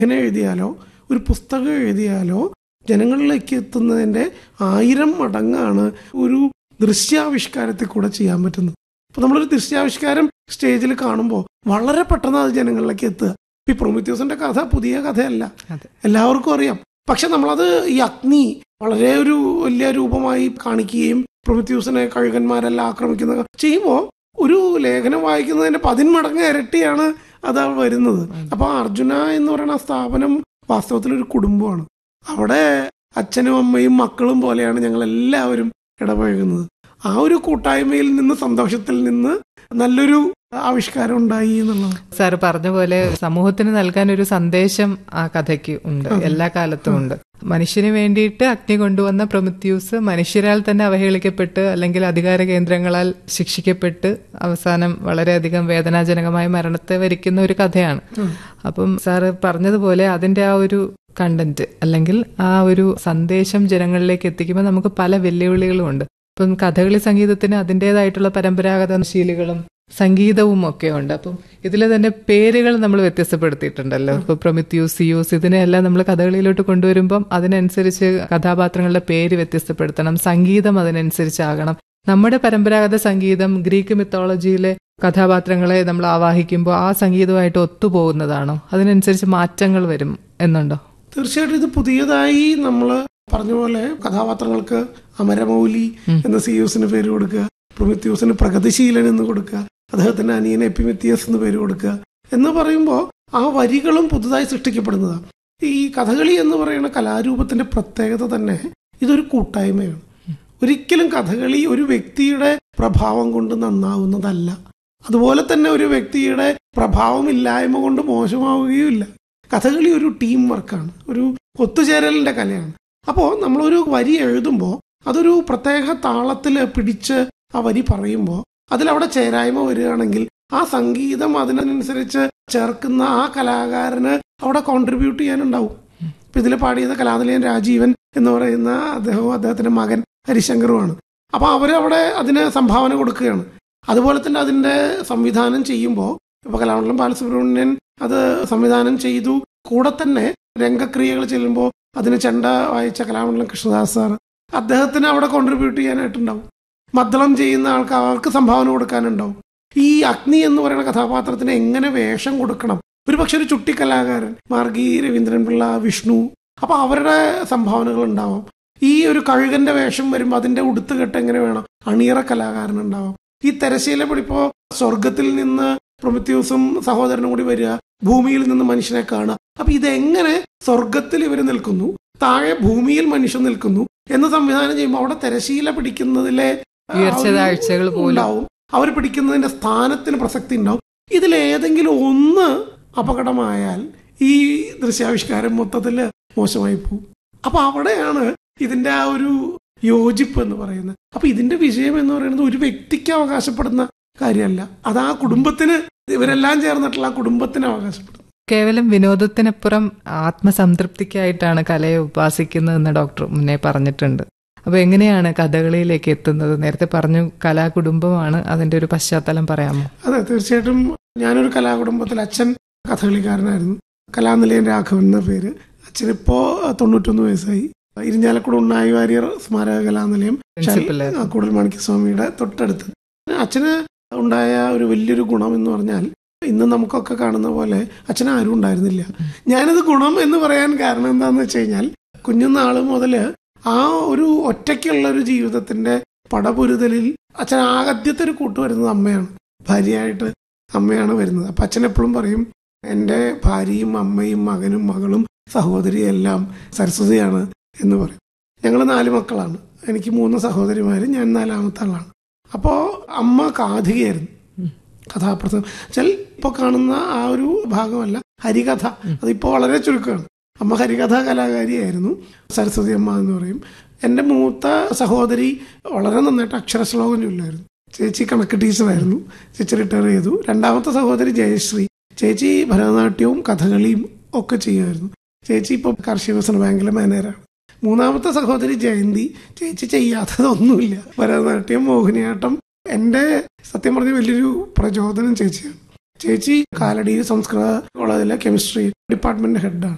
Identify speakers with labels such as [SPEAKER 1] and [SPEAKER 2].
[SPEAKER 1] ലേഖനം എഴുതിയാലോ ഒരു പുസ്തകം എഴുതിയാലോ ജനങ്ങളിലേക്ക് എത്തുന്നതിന്റെ ആയിരം മടങ്ങാണ് ഒരു ദൃശ്യാവിഷ്കാരത്തിൽ കൂടെ ചെയ്യാൻ പറ്റുന്നത് അപ്പൊ നമ്മളൊരു ദൃശ്യാവിഷ്കാരം സ്റ്റേജിൽ കാണുമ്പോൾ വളരെ പെട്ടെന്ന് അത് ജനങ്ങളിലേക്ക് എത്തുക ഈ പ്രൊമിത്യൂസിന്റെ കഥ പുതിയ കഥയല്ല
[SPEAKER 2] അതെ.
[SPEAKER 1] എല്ലാവർക്കും അറിയാം പക്ഷെ നമ്മളത് ഈ അഗ്നി വളരെ ഒരു വലിയ രൂപമായി കാണിക്കുകയും പ്രൊമിത്യൂസിനെ കഴുകന്മാരെല്ലാം ആക്രമിക്കുന്ന ചെയ്യുമ്പോൾ ഒരു ലേഖനം വായിക്കുന്നതിന്റെ പതിന്മടങ്ങ് ഇരട്ടിയാണ് അത് വരുന്നത് അപ്പൊ അർജുന എന്ന് പറയുന്ന ആ സ്ഥാപനം വാസ്തവത്തിൽ ഒരു കുടുംബമാണ് അവിടെ അച്ഛനും അമ്മയും മക്കളും പോലെയാണ് ഞങ്ങൾ എല്ലാവരും ഇടപഴകുന്നത് ആ ഒരു കൂട്ടായ്മയിൽ നിന്ന് സന്തോഷത്തിൽ നിന്ന് നല്ലൊരു ആവിഷ്കാരം ഉണ്ടായി എന്നുള്ളത്
[SPEAKER 2] സാറ് പറഞ്ഞ പോലെ സമൂഹത്തിന് നൽകാൻ ഒരു സന്ദേശം ആ കഥയ്ക്ക് ഉണ്ട് എല്ലാ കാലത്തും ഉണ്ട് മനുഷ്യന് വേണ്ടിയിട്ട് അഗ്നി കൊണ്ടുവന്ന പ്രൊമിത്യൂസ് മനുഷ്യരാൽ തന്നെ അവഹേളിക്കപ്പെട്ട് അല്ലെങ്കിൽ അധികാര കേന്ദ്രങ്ങളാൽ ശിക്ഷിക്കപ്പെട്ട് അവസാനം വളരെയധികം വേദനാജനകമായ മരണത്തെ വരിക്കുന്ന ഒരു കഥയാണ് അപ്പം സാറ് പറഞ്ഞതുപോലെ അതിന്റെ ആ ഒരു കണ്ടന്റ് അല്ലെങ്കിൽ ആ ഒരു സന്ദേശം ജനങ്ങളിലേക്ക് എത്തിക്കുമ്പോൾ നമുക്ക് പല വെല്ലുവിളികളും ഉണ്ട് ഇപ്പം കഥകളി സംഗീതത്തിന് അതിൻ്റെതായിട്ടുള്ള പരമ്പരാഗത ശീലുകളും സംഗീതവും ഒക്കെ ഉണ്ട് അപ്പം ഇതിൽ തന്നെ പേരുകൾ നമ്മൾ വ്യത്യസ്തപ്പെടുത്തിയിട്ടുണ്ടല്ലോ ഇപ്പൊ പ്രൊമിത്യൂസ് സിയൂസ് ഇതിനെല്ലാം നമ്മൾ കഥകളിയിലോട്ട് കൊണ്ടുവരുമ്പം അതിനനുസരിച്ച് കഥാപാത്രങ്ങളുടെ പേര് വ്യത്യസ്തപ്പെടുത്തണം സംഗീതം അതിനനുസരിച്ചാകണം നമ്മുടെ പരമ്പരാഗത സംഗീതം ഗ്രീക്ക് മിത്തോളജിയിലെ കഥാപാത്രങ്ങളെ നമ്മൾ ആവാഹിക്കുമ്പോൾ ആ സംഗീതമായിട്ട് ഒത്തുപോകുന്നതാണോ അതിനനുസരിച്ച് മാറ്റങ്ങൾ വരും എന്നുണ്ടോ
[SPEAKER 1] തീർച്ചയായിട്ടും ഇത് പുതിയതായി നമ്മൾ പറഞ്ഞ പോലെ കഥാപാത്രങ്ങൾക്ക് അമരമൗലി എന്ന സിയൂസിന് പേര് കൊടുക്കുക പ്രൊമിത്യൂസിന് പ്രഗതിശീലൻ എന്ന് കൊടുക്കുക അദ്ദേഹത്തിന്റെ അനിയൻ എപ്പിമിത്തിയസ് എന്ന് പേര് കൊടുക്കുക എന്ന് പറയുമ്പോൾ ആ വരികളും പുതുതായി സൃഷ്ടിക്കപ്പെടുന്നതാണ് ഈ കഥകളി എന്ന് പറയുന്ന കലാരൂപത്തിന്റെ പ്രത്യേകത തന്നെ ഇതൊരു കൂട്ടായ്മയാണ് ഒരിക്കലും കഥകളി ഒരു വ്യക്തിയുടെ പ്രഭാവം കൊണ്ട് നന്നാവുന്നതല്ല അതുപോലെ തന്നെ ഒരു വ്യക്തിയുടെ പ്രഭാവം ഇല്ലായ്മ കൊണ്ട് മോശമാവുകയുമില്ല കഥകളി ഒരു ടീം വർക്കാണ് ഒരു ഒത്തുചേരലിന്റെ കലയാണ് അപ്പോൾ നമ്മളൊരു വരി എഴുതുമ്പോൾ അതൊരു പ്രത്യേക താളത്തിൽ പിടിച്ച് ആ വരി പറയുമ്പോൾ അതിലവിടെ ചേരായ്മ വരികയാണെങ്കിൽ ആ സംഗീതം അതിനനുസരിച്ച് ചേർക്കുന്ന ആ കലാകാരന് അവിടെ കോൺട്രിബ്യൂട്ട് ചെയ്യാനുണ്ടാവും ഇപ്പൊ ഇതിൽ പാടിയത് കലാനിലയൻ രാജീവൻ എന്ന് പറയുന്ന അദ്ദേഹവും അദ്ദേഹത്തിന്റെ മകൻ ഹരിശങ്കറുമാണ് അപ്പൊ അവരവിടെ അതിന് സംഭാവന കൊടുക്കുകയാണ് അതുപോലെ തന്നെ അതിന്റെ സംവിധാനം ചെയ്യുമ്പോൾ ഇപ്പൊ കലാമണ്ഡലം ബാലസുബ്രഹ്മണ്യൻ അത് സംവിധാനം ചെയ്തു കൂടെ തന്നെ രംഗക്രിയകൾ ചെല്ലുമ്പോൾ അതിന് ചെണ്ട വായിച്ച കലാമണ്ഡലം കൃഷ്ണദാസ് സാർ അദ്ദേഹത്തിന് അവിടെ കോൺട്രിബ്യൂട്ട് ചെയ്യാനായിട്ടുണ്ടാവും മദ്ദളം ചെയ്യുന്ന ആൾക്ക് അവർക്ക് സംഭാവന കൊടുക്കാനുണ്ടാവും ഈ അഗ്നി എന്ന് പറയുന്ന കഥാപാത്രത്തിന് എങ്ങനെ വേഷം കൊടുക്കണം ഒരു പക്ഷെ ഒരു ചുട്ടി കലാകാരൻ മാർഗി രവീന്ദ്രൻ പിള്ള വിഷ്ണു അപ്പൊ അവരുടെ സംഭാവനകൾ ഉണ്ടാവും ഈ ഒരു കഴുകന്റെ വേഷം വരുമ്പോൾ അതിന്റെ ഉടുത്തുകെട്ട് എങ്ങനെ വേണം അണിയറ കലാകാരൻ ഉണ്ടാവും ഈ തെരശീല പിടിപ്പോ സ്വർഗത്തിൽ നിന്ന് പ്രൊമിത്യൂസും സഹോദരനും കൂടി വരിക ഭൂമിയിൽ നിന്ന് മനുഷ്യനെ കാണുക അപ്പൊ ഇതെങ്ങനെ സ്വർഗത്തിൽ ഇവർ നിൽക്കുന്നു താഴെ ഭൂമിയിൽ മനുഷ്യൻ നിൽക്കുന്നു എന്ന് സംവിധാനം ചെയ്യുമ്പോൾ അവിടെ തെരശീല പിടിക്കുന്നതിലെ ആ
[SPEAKER 2] ഉയർച്ച
[SPEAKER 1] ഒരു
[SPEAKER 2] താഴ്ചകൾ പോലും
[SPEAKER 1] ഉണ്ടാവും അവർ പിടിക്കുന്നതിന്റെ സ്ഥാനത്തിന് പ്രസക്തി ഉണ്ടാവും ഇതിലേതെങ്കിലും ഒന്ന് അപകടമായാൽ ഈ ദൃശ്യാവിഷ്കാരം മൊത്തത്തിൽ മോശമായി പോകും അപ്പൊ അവിടെയാണ് ഇതിന്റെ ആ ഒരു യോജിപ്പ് എന്ന് പറയുന്നത് അപ്പൊ ഇതിന്റെ വിഷയം എന്ന് പറയുന്നത് ഒരു വ്യക്തിക്ക് അവകാശപ്പെടുന്ന കാര്യമല്ല അത് ആ കുടുംബത്തിന് ഇവരെല്ലാം ചേർന്നിട്ടുള്ള ആ കുടുംബത്തിന് അവകാശപ്പെടുന്നു
[SPEAKER 2] കേവലം വിനോദത്തിനപ്പുറം ആത്മസംതൃപ്തിക്കായിട്ടാണ് കലയെ ഉപാസിക്കുന്നതെന്ന് ഡോക്ടർ മുന്നേ പറഞ്ഞിട്ടുണ്ട് അപ്പൊ എങ്ങനെയാണ് കഥകളിയിലേക്ക് എത്തുന്നത് നേരത്തെ പറഞ്ഞു കലാകുടുംബമാണ് അതിന്റെ ഒരു പശ്ചാത്തലം പറയാമോ
[SPEAKER 1] അതെ തീർച്ചയായിട്ടും ഞാനൊരു കലാകുടുംബത്തിൽ അച്ഛൻ കഥകളിക്കാരനായിരുന്നു കലാനിലയൻ രാഘവൻ എന്ന പേര് അച്ഛനിപ്പോ തൊണ്ണൂറ്റൊന്ന് വയസ്സായി ഇരിഞ്ഞാലക്കുട ഉണ്ണായി വാര്യർ സ്മാരക കലാനിലയം
[SPEAKER 2] പ്രിൻസിപ്പൽ
[SPEAKER 1] ആ, കൂടൽ മാണിക്യസ്വാമിയുടെ തൊട്ടടുത്ത് അച്ഛന് ഉണ്ടായ ഒരു വലിയൊരു ഗുണം എന്ന് പറഞ്ഞാൽ ഇന്ന് നമുക്കൊക്കെ കാണുന്ന പോലെ അച്ഛൻ ആരും ഉണ്ടായിരുന്നില്ല ഞാനിത് ഗുണം എന്ന് പറയാൻ കാരണം എന്താന്ന് വെച്ച് കഴിഞ്ഞാൽ കുഞ്ഞുനാള് മുതല് ആ ഒരു ഒറ്റയ്ക്കുള്ള ഒരു ജീവിതത്തിന്റെ പടപുരുതലിൽ അച്ഛൻ ആദ്യത്തെ ഒരു കൂട്ട് വരുന്നത് അമ്മയാണ് ഭാര്യയായിട്ട് അമ്മയാണ് വരുന്നത് അപ്പൊ അച്ഛൻ എപ്പോഴും പറയും എൻ്റെ ഭാര്യയും അമ്മയും മകനും മകളും സഹോദരിയും എല്ലാം സരസ്വതിയാണ് എന്ന് പറയും ഞങ്ങൾ നാല് മക്കളാണ് എനിക്ക് മൂന്ന് സഹോദരിമാര് ഞാൻ നാലാമത്തെ ആളാണ് അപ്പോ അമ്മ കാഥികയായിരുന്നു കഥാപ്രസംഗം വെച്ചാൽ ഇപ്പൊ കാണുന്ന ആ ഒരു ഭാഗമല്ല ഹരികഥ അതിപ്പോ വളരെ ചുരുക്കമാണ് അമ്മ ഹരികഥ കലാകാരിയായിരുന്നു സരസ്വതി അമ്മ എന്ന് പറയും എൻ്റെ മൂത്ത സഹോദരി വളരെ നന്നായിട്ട് അക്ഷരശ്ലോകം ചൊല്ലായിരുന്നു ചേച്ചി കണക്ക് ടീച്ചറായിരുന്നു ചേച്ചി റിട്ടയർ ചെയ്തു രണ്ടാമത്തെ സഹോദരി ജയശ്രീ ചേച്ചി ഭരതനാട്യവും കഥകളിയും ഒക്കെ ചെയ്യുമായിരുന്നു ചേച്ചി ഇപ്പോൾ കാർഷിക വികസന ബാങ്കിലെ മാനേജറാണ് മൂന്നാമത്തെ സഹോദരി ജയന്തി ചേച്ചി ചെയ്യാത്തതൊന്നുമില്ല ഭരതനാട്യം മോഹിനിയാട്ടം എൻ്റെ സത്യം പറഞ്ഞ വലിയൊരു പ്രചോദനം ചേച്ചിയാണ് ചേച്ചി കാലടിയിൽ സംസ്കൃത കോളേജിലെ കെമിസ്ട്രി ഡിപ്പാർട്ട്മെന്റ് ഹെഡാണ്